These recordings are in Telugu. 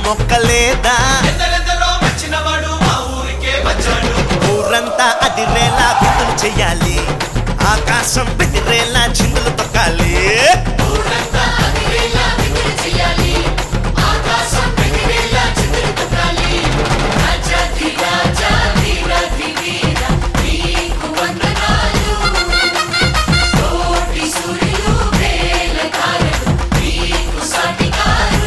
మొక్కలేదా ఎందరెందరో వచ్చినవాడు మా ఊరికే వచ్చాడు ఊరంతా అదిరేలా విందులు చెయ్యాలి ఆకాశం బెదిరేలా చిందులు తొక్కాలి ఊరంతా అదిరేలా విందులు చేయాలి ఆకాశం పెరిగేలా చిందులు తొక్కాలి రాజాధి రాజా వీరాధి వీర నీకు వందనాలు కోటి సూర్యులు వేల తారలు నీకు సాటికారు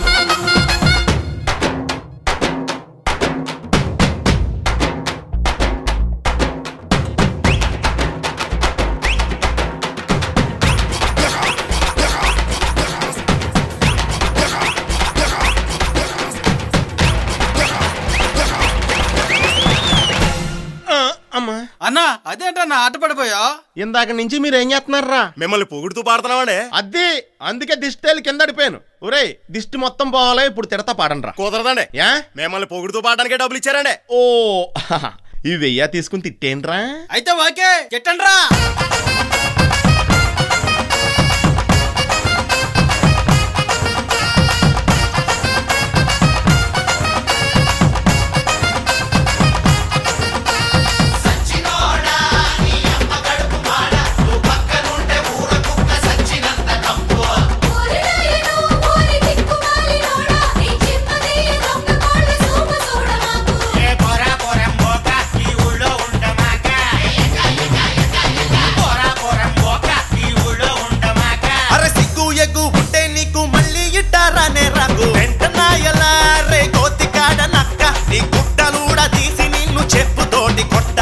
ఆ, అమ్మా అన్నా అదేంటన్నా ఆట పడిపోయా ఇందాక నుంచి మీరు ఏం చేస్తున్నారా మిమ్మల్ని పొగుడుతూ పాడుతున్నామండి అదే అందుకే దిష్టి కింద అడిపోయాను ఒరేయ్ దిష్టి మొత్తం పోవాలి ఇప్పుడు తిడతా పాడండ్రా కుదరదండి యా మిమ్మల్ని పొగుడుతూ పాడడానికే డబ్బులు ఇచ్చారండి ఓ ఇవి వెయ్య తీసుకుని తిట్టేంట్రా అయితే ఓకే కెట్టండ్రా సచ్చినోడా నీ అమ్మ కడుపు మాడ నువ్వు పక్కనుంటే ఊర కుక్క సచ్చినంత కంపు ఊరినాయను ఊరి దిక్కుమాలినోడా నీ చిమ్మదీయ దొంగ కోళ్ళ సూపు చూడమాకు ఏ పోరా పోరం పోక ఈ ఊళ్ళో ఉండమాక పోరా పోరం పోక ఈ ఊళ్ళో ఉండమాక అరే సిగ్గు ఎగ్గు ఉంటే నీకు మళ్ళీ ఇట్టారానే రాకు వెంటనాయలా రే కోతి కాడ నక్క నీ గుట్టలూడ తీసి నిన్ను చెప్పుతోటి కొట్ట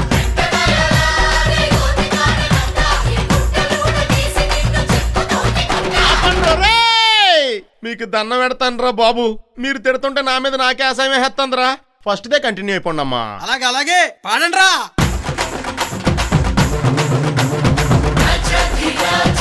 రే గోతి కాడనంట ఈ గుట్టలూడ తీసి నిన్ను చెప్పుతోటి కొట్ట ఒరేయ్! మీకు దండం పెడతానురా బాబు మీరు తిడుతుంటే నా మీద నాకే అసహ్యం వేస్తుందిరా ఫస్ట్ దే కంటిన్యూ అయిపోండి అమ్మా అలాగే అలాగే పాడండ్రా రాజాధి రాజా